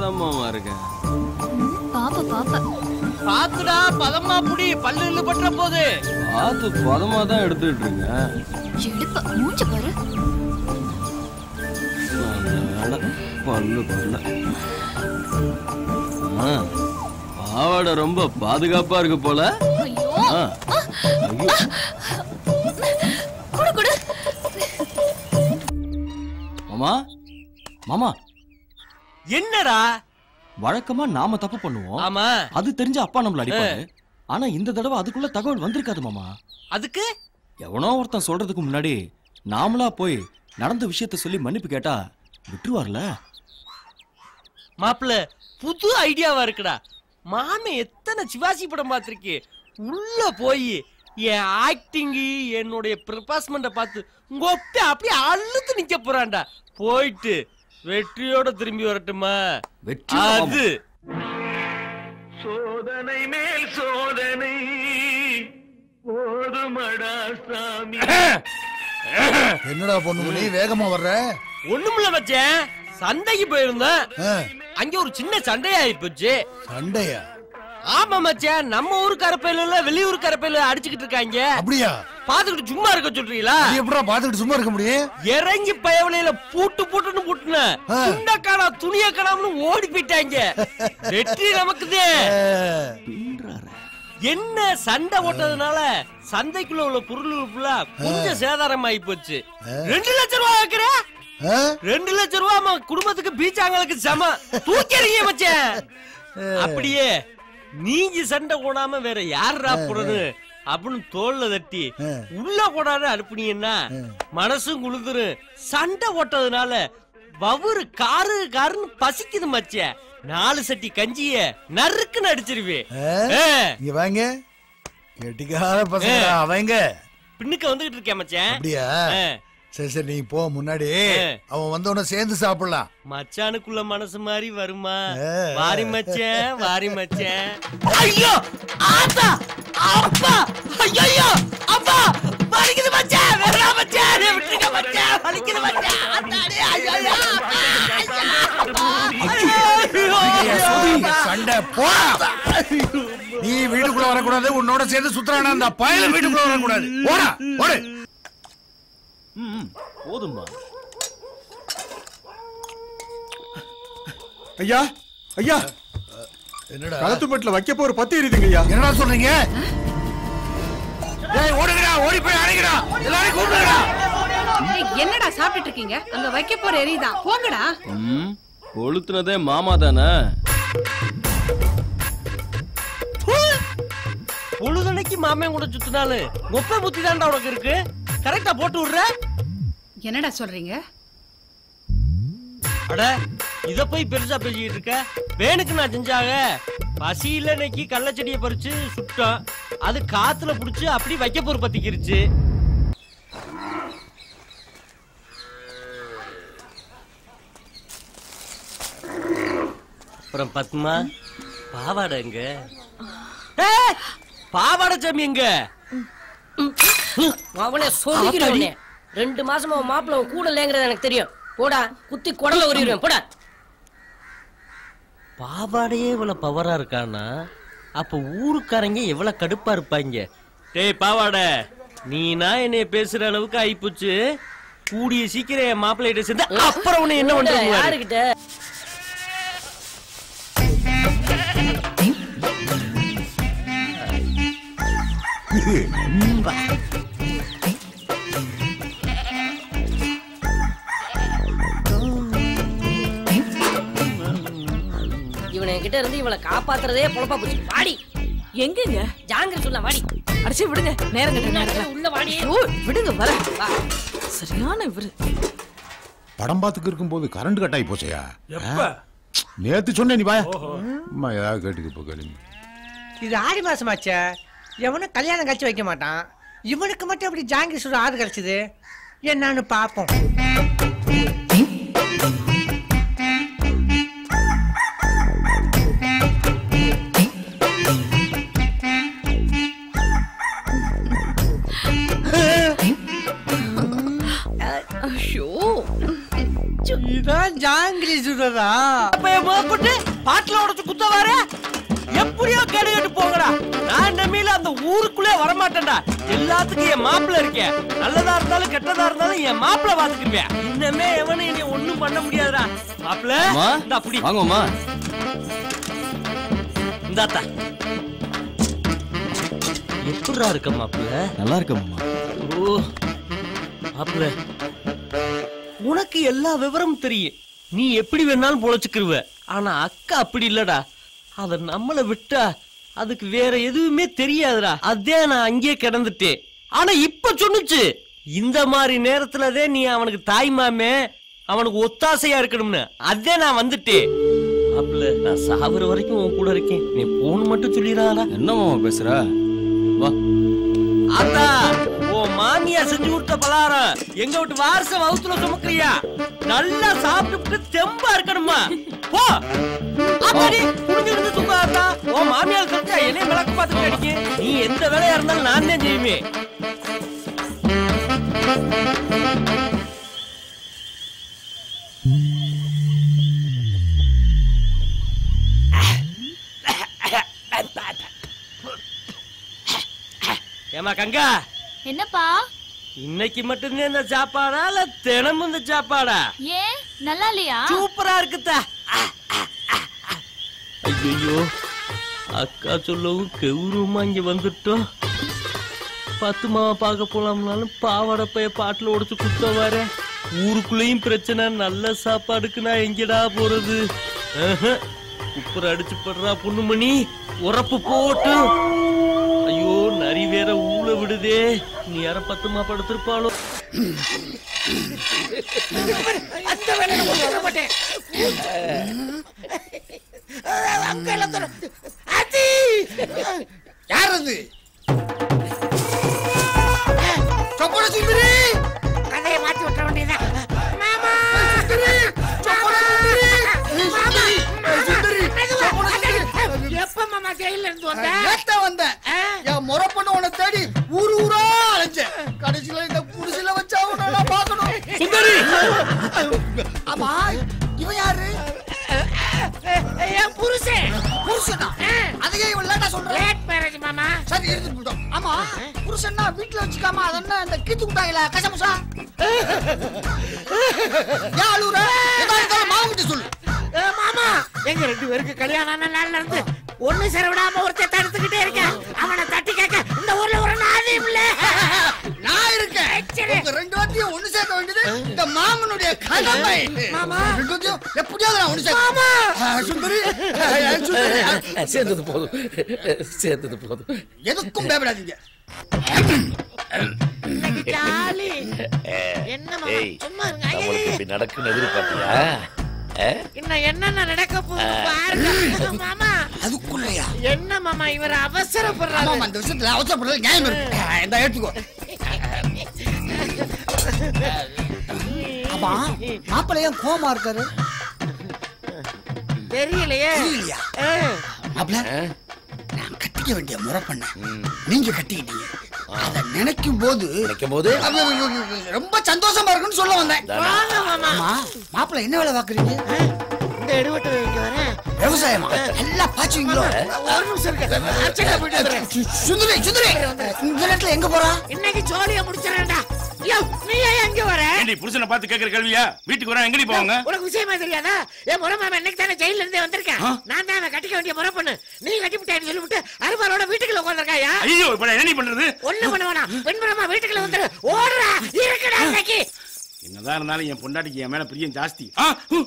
தான் மாமா இருக்கேன் பாப்பா பாப்பா பாத்துடா பதமா புடி பல்லு இல்லு பற்ற போது பார்த்து பதமா தான் எடுத்துட்டு இருக்கேன் எடுப்ப மூஞ்ச பாரு நல்ல வேலை பல்லு பல்ல ஆ, பாவாடை ரொம்ப பாதுகாப்பா இருக்கு போல ஐயோ ஆ, ஐயோ. குடு குடு மாமா மாமா என்னடா வழக்கமா நாம தப்பு பண்ணுவோம் ஆமா அது தெரிஞ்ச அப்பா நம்மள அடிப்பாரு ஆனா இந்த தடவை அதுக்குள்ள தகவல் வந்திருக்காது மாமா அதுக்கு எவனோ ஒருத்தன் சொல்றதுக்கு முன்னாடி நாமளா போய் நடந்த விஷயத்த சொல்லி மன்னிப்பு கேட்டா விட்டுருவார்ல மாப்பிள்ள புது ஐடியாவா இருக்குடா மாமே எத்தனை சிவாஜி படம் பார்த்திருக்கு உள்ள போய் என் ஆக்டிங் என்னுடைய ப்ரிபாஸ்மெண்ட்டை பார்த்து உங்க ஒப்ப அப்படியே அழுத்து நிக்க போறான்டா போயிட்டு வெற்றியோட திரும்பி வரட்டுமா வெற்றி அது சோதனை மேல் சோதனை போதுமடா சாமி என்னடா பொண்ணு நீ வேகமா வர்ற ஒண்ணுமில்ல மச்சான் சந்தைக்கு போயிருந்தேன் ஆ, அங்க ஒரு சின்ன சண்டையாயி போச்சு சண்டையா ஆமா மச்சான் நம்ம ஊர் கரப்பையில வெளியூர் கரப்பையில அடிச்சுக்கிட்டு இருக்காங்க அப்படியா பாத்துக்கிட்டு சும்மா இருக்க சொல்றீங்களா நீ எப்படா பாத்துக்கிட்டு சும்மா இருக்க முடியும் இறங்கி பயவலையில பூட்டு பூட்டுன்னு பூட்டுன ஆ. துண்ட காணா துணிய காணாமனு ஓடி போயிட்டாங்க வெற்றி நமக்குதே என்ன சண்டை ஓட்டதுனால சந்தைக்குள்ள உள்ள பொருள் ஃபுல்லா கொஞ்சம் சேதாரம் ஆகி போச்சு ரெண்டு லட்சம் ரூபாய் வைக்கிற ஆ? ரெண்டு லட்சம் ரூபாய் நம்ம குடும்பத்துக்கு பீச்சாங்களுக்கு சம தூக்கிறீங்க மச்சான் அப்படியே நீங்க சண்டை போடாம வேற யாரா போடணும் அப்படின்னு தோல்ல தட்டி உள்ள போடாத அனுப்புனீங்கன்னா மனசும் குளுந்துரும் சண்டை ஓட்டதுனால வவுறு காரு காருன்னு பசிக்குது மச்சான் நாலு சட்டி கஞ்சிய நறுக்குன்னு அடிச்சிருவேன் ஆ? இங்க வாங்க கெட்டிக்கார பசங்க அவங்க பின்னுக்கு வந்துகிட்டு இருக்கேன் மச்சான் அப்படியா ஆ. சரி சரி நீ போ முன்னாடி ஆ. அவன் வந்தவன சேர்ந்து சாப்பிடலாம் மச்சானுக்குள்ள மனசு மாதிரி வருமா ஆ. வாரி மச்சான் வாரி மச்சான் ஐயோ ஆத்தா அப்பா ஐயோ அப்பா வலிக்குது மச்சான் வேணா மச்சான் என்னை விட்டுருங்க மச்சான் வலிக்குது மச்சான் ஆத்தாடி, ஐயோ, அப்பா, ஐயோ, ஐயோ. சண்டை போடா நீ வீட்டுக்குள்ள வரக்கூடாது உன்னோட சேர்ந்து சுத்துறானா அந்த பயல வீட்டுக்குள்ள வரக்கூடாது போடா ஓடு ம், போதும்மா ஐயா ஐயா என்னடா களத்துமட்டில் வைக்க போற பத்து எரியுதுங்க ஐயா என்னடா சொல்றீங்க ஏய் ஓடுங்கடா ஓடி போய் அடைங்கடா எல்லாரையும் கூப்பிடுங்கடா ஏய், என்னடா சாப்பிட்டுட்டு இருக்கீங்க அங்க வைக்க போற எரியுதான் போங்கடா ம், கொளுத்துனதே மாமா தானே பொழுதனைக்கு மாமன் கூட சுத்தினாலும் ஒப்ப புத்தி தான்டா உனக்கு இருக்கு கரெக்டா போட்டு விடுற என்னடா சொல்றீங்க அட இத போய் பெருசா பேசிக்கிட்டு இருக்க வேணுக்கு நான் செஞ்சாக பசியில இன்னைக்கு கள்ளச்செடியை பறிச்சு சுட்டோம் அது காத்துல புடிச்சு அப்படி வைக்க போற பத்திக்கிருச்சு அப்புறம் பத்மா பாவாடை எங்க ஏய், பாவாடை சாமி எங்க அவனே சொல்லிக்கிறவனே ரெண்டு மாசமா உன் மாப்பிள்ள உன் கூட இல்லைங்கிறது எனக்கு தெரியும் போடா குத்தி குடல உரிடுவேன் போடா பாவாடையே இவ்வளவு பவரா இருக்கானா அப்ப ஊருக்காரங்க எவ்வளவு கடுப்பா இருப்பாங்க டேய் பாவாடை நீனா என்னைய பேசுற அளவுக்கு ஆயிப்போச்சு கூடிய சீக்கிரம் என் மாப்பிள்ளைகிட்ட சேர்ந்து அப்புறம் உன்னை என்ன பண்றீங்க யாருகிட்ட இவனை என்கிட்ட இருந்து இவளை காப்பாத்துறதே பொழப்பா போச்சு வாடி எங்கங்க ஜாங்கிரி சொல்ல வாடி அடிச்சு விடுங்க நேரம் கட்ட நேரம் உள்ள வாடி ஓ விடுங்க வர வா. சரியான இவரு படம் பார்த்துக்கு இருக்கும்போது கரண்ட் கட் ஆகி போச்சையா நேத்து சொன்னேன் நீ பாய அம்மா ஏதாவது கேட்டுக்கு போ கேளுங்க இது ஆடி மாசமாச்சே எவனும் கல்யாணம் கழிச்சு வைக்க மாட்டான் இவனுக்கு மட்டும் எப்படி ஜாங்கிரி சுட ஆறு கிடைச்சது என்னன்னு பாப்போம் ஐயோ இதான் ஜாங்கிரி சுடுறதா அப்ப என் முகப்பட்டு பாட்டில உடைச்சு குத்த வர எப்படியோ கேடு கேட்டு போங்கடா நான் இனிமேல அந்த ஊருக்குள்ளே வரமாட்டேன்டா எல்லாத்துக்கும் என் மாப்பிள்ள இருக்கேன் நல்லதா இருந்தாலும் கெட்டதா இருந்தாலும் என் மாப்பிள்ள பாத்துக்குவேன் இன்னமே எவனும் என்னை ஒண்ணும் பண்ண முடியாதுடா மாப்பிள்ள அம்மா இந்த அப்படி வாங்கம்மா இந்தாத்தா எப்படிடா இருக்க மாப்பிள்ள நல்லா இருக்கம்மா ஓ மாப்பிள்ள உனக்கு எல்லா விவரமும் தெரியும் நீ எப்படி வேணாலும் பொழைச்சுக்கிருவ ஆனா அக்கா அப்படி இல்லடா அத நம்மள விட்டா அதுக்கு வேற எதுவுமே தெரியாதுடா அதே நான் அங்கேயே கிடந்துட்டேன் ஆனா இப்ப சொன்னுச்சு இந்த மாதிரி நேரத்துலதே நீ அவனுக்கு தாய் மாமே அவனுக்கு ஒத்தாசையா இருக்கணும்னு அதே நான் வந்துட்டேன் மாப்பிள்ள நான் சாகுற வரைக்கும் உன் கூட இருக்கேன் நீ போன் மட்டும் சொல்லிடாதா என்னம்மா பேசுற வா அத்தா உன் மாமியா செஞ்சு கொடுத்த பலகாரம் எங்க விட்டு வாரசம் வகுத்துல சுமக்கிறியா நல்லா சாப்பிட்டு தெம்பா இருக்கணுமா போ அப்படி புரிஞ்சிருந்து தூங்காதா உன் மாமியார் தெரிஞ்சா என்னைய விளக்கு பார்த்துட்டு அடிக்க நீ எந்த வேலையா இருந்தாலும் நான் தான் செய்யுமே ஏமா கங்கா என்னப்பா இன்னைக்கு மட்டும்தான் இந்த சாப்பாடா இல்ல தினமும் இந்த சாப்பாடா ஏன் நல்லா இல்லையா சூப்பரா இருக்குதா ஐயோ அக்கா சொல்லவும் கெவுருமா இங்க வந்துட்டோம் பத்து மாவ பார்க்க போலாம்னாலும் பாவாடை பைய பாட்டுல உடைச்சு குத்த வர ஊருக்குள்ளேயும் பிரச்சனை நல்ல சாப்பாடுக்கு நான் எங்கடா போறது ஆஹா. குப்புற அடிச்சு படுறா பொண்ணுமணி உரப்பு போட்டு ஐயோ நரி வேற ஊழ விடுதே நீ யார பத்துமா படுத்திருப்பாளோ அந்த வேலையில கொண்டு வர மாட்டேன் அங்க எல்லாம் தர ஆச்சி யார் அது சொப்பன சுந்தரி கதையை மாத்தி விட்ட வேண்டியதான் மாமா எப்ப மாமா ஜெயில இருந்து வந்த நேத்தா வந்தேன் என் முறை பண்ண உன்னை தேடி ஊரு ஊரா அலைஞ்சேன் கடைசியில இந்த குடிசையில வச்சா உன்னை நான் பார்க்கணும் சுந்தரி ஆமா இவன் யாரு என் புருஷன் புருஷனா அதையே இவன் லேட்டா சொல்றேன் லேட் மேரேஜ் மாமா சரி எடுத்துட்டு போட்டோம் ஆமா புருஷன்னா வீட்டுல வச்சுக்காம அதென்ன இந்த கீத்து குட்டாயில கசமுசா ஏன் அழுவுற ஏதாவது இருந்தாலும் மாவுக்கிட்ட சொல்லு ஏ, மாமா எங்க ரெண்டு பேருக்கு கல்யாணம் ஆன நாள்ல இருந்து ஒண்ணு சேர விடாம ஒருத்தர் தடுத்துக்கிட்டே இருக்கேன் அவனை தட்டி கேட்க இந்த ஊர்ல ஒரு நாதியும் இல்ல நான் இருக்கேன் உங்க ரெண்டு வாட்டியும் ஒண்ணு சேர்க்க வேண்டியது இந்த மாமனுடைய கடமை மாமா. ரெண்டு வாட்டியும் எப்படியாவது நான் ஒண்ணு சேர்க்க சுந்தரி அஹ், சுந்தரி சேர்ந்தது போதும் சேர்ந்தது போதும் எதுக்கும் பயப்படாதீங்க ஜாலி என்ன மாமா ஏய், சும்மா இருங்க நம்மளுக்கு ஐயே, இப்படி நடக்குன்னு எதிர்பார்த்தியா ஆ? இன்னும் என்னென்ன நடக்க போகுது பாருங்க மாமா அதுக்குள்ளயா என்ன மாமா இவர் ஆமா அவசரப்படுறாரு அந்த விஷயத்துல அவசரப்படுறது நியாயம் இருக்கு அஹ், இந்தா எடுத்துக்கோ ஆமா மாப்பிள்ளை ஏன் கோமா இருக்காரு தெரியலையே தெரியலையா? ஆ. மாப்பிள்ள நான் கட்டிக்க வேண்டிய முறை பண்ணேன் நீங்க கட்டிக்கிட்டீங்க அத நினைக்கும் போது நினைக்கும் போது அது ரொம்ப சந்தோஷமா இருக்குன்னு சொல்ல வந்தேன் வாங்க மாமா ஆமா மாப்பிள்ள என்ன வேலை பாக்குறீங்க இந்த எடுவட்டு வைக்க வரேன் விவசாயமா நல்லா பாச்சுவீங்களோ ஒரு நிமிஷம் இருக்கு அர்ச்சனை போயிட்டு வந்துடுறேன் சுந்தரி சுந்தரி இந்த நேரத்துல எங்க போறா இன்னைக்கு ஜோலியா முடிச்சிடறேன்டா யோ நீ ஏன் எங்க வர ஏண்டி புருஷனை பார்த்து கேக்குற கேள்வியா வீட்டுக்கு வரேன் எங்கடி போவாங்க உனக்கு விஷயமா தெரியாதா என் முறை மாமா இன்னைக்கு தானே ஜெயில இருந்தே வந்திருக்கேன் நான் தான் அவன் கட்டிக்க வேண்டிய முறை பண்ணு நீ கட்டிவிட்டேன்னு சொல்லிவிட்டு அருமாரோட வீட்டுக்குள்ள உட்காந்துருக்காயா ஐயோ இப்ப நான் என்ன பண்றது ஒண்ணு பண்ண வேணாம் பெண்புறமா வீட்டுக்குள்ள வந்துரு ஓடுறா இருக்கடா இன்னைக்கு என்னதான் இருந்தாலும் என் பொண்டாட்டிக்கு என் மேல பிரியம் ஜாஸ்தி ஆ, ஹு,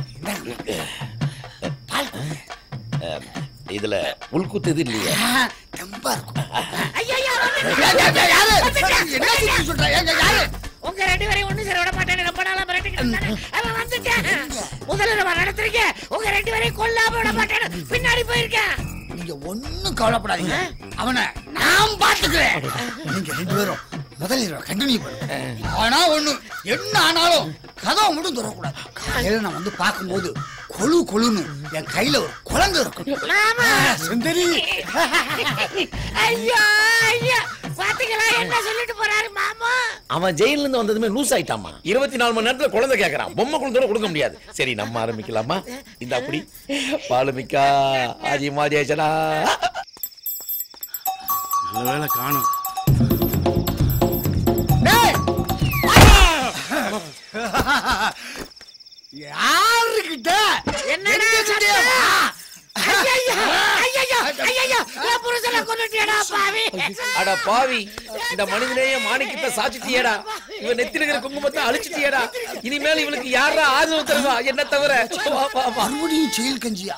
அஹ், இதுல உள்குத்து இது இல்லையா ரொம்ப இருக்கும் ஐயா யாரு என்ன சுத்தி சொல்ற ஏங்க, யாரு உங்க ரெண்டு பேரையும் ஒண்ணு சேர விட மாட்டேன்னு ரொம்ப நாளா மிரட்டிக்கிட்டு இருந்தானே. அவன் வந்துட்டான் முதல்ல நம்ம நடத்துறீங்க உங்க ரெண்டு பேரையும் கொல்லாம விட மாட்டேன்னு பின்னாடி போயிருக்கேன் நீங்க ஒண்ணும் கவலைப்படாதீங்க அவனை நான் பாத்துக்கிறேன் நீங்க ரெண்டு பேரும் முதல்ல கண்டினியூ பண்ணுங்க ஆனா ஒண்ணு என்ன ஆனாலும் கதவை மட்டும் தொடரக்கூடாது காலையில நான் வந்து பார்க்கும்போது கொழு கொழுன்னு என் கையில ஒரு குழந்தை இருக்கும் மாமா சுந்தரி ஐயா ஐயா பாத்தீங்களா என்ன சொல்லிட்டு போறாரு மாமா அவன் ஜெயில இருந்து வந்ததுமே லூஸ் ஆயிட்டாமா இருபத்தி நாலு மணி நேரத்துல குழந்தை கேக்குறான் பொம்மை குழந்தை கொடுக்க முடியாது சரி நம்ம ஆரம்பிக்கலாமா இந்த அப்படி பாலுமிக்கா ஆஜி மாஜேசனா நல்ல வேலை காணும் யாருக்கிட்ட என்னடா சத்தம்? ஐயையோ, ஐயையோ, ஐயையோ, என் புருஷனை கொன்னுட்டியேடா, பாவி. அட பாவி இந்த மனிதனையே மாணிக்கத்தை சாச்சிட்டியேடா இவன் நெத்தில இருக்கிற குங்குமத்தை அழிச்சிட்டியேடா இனிமேல் இவளுக்கு யாரா ஆதரவு தருவா என்ன தவிர வா, வா, வா. மறுபடியும் செயல் கஞ்சியா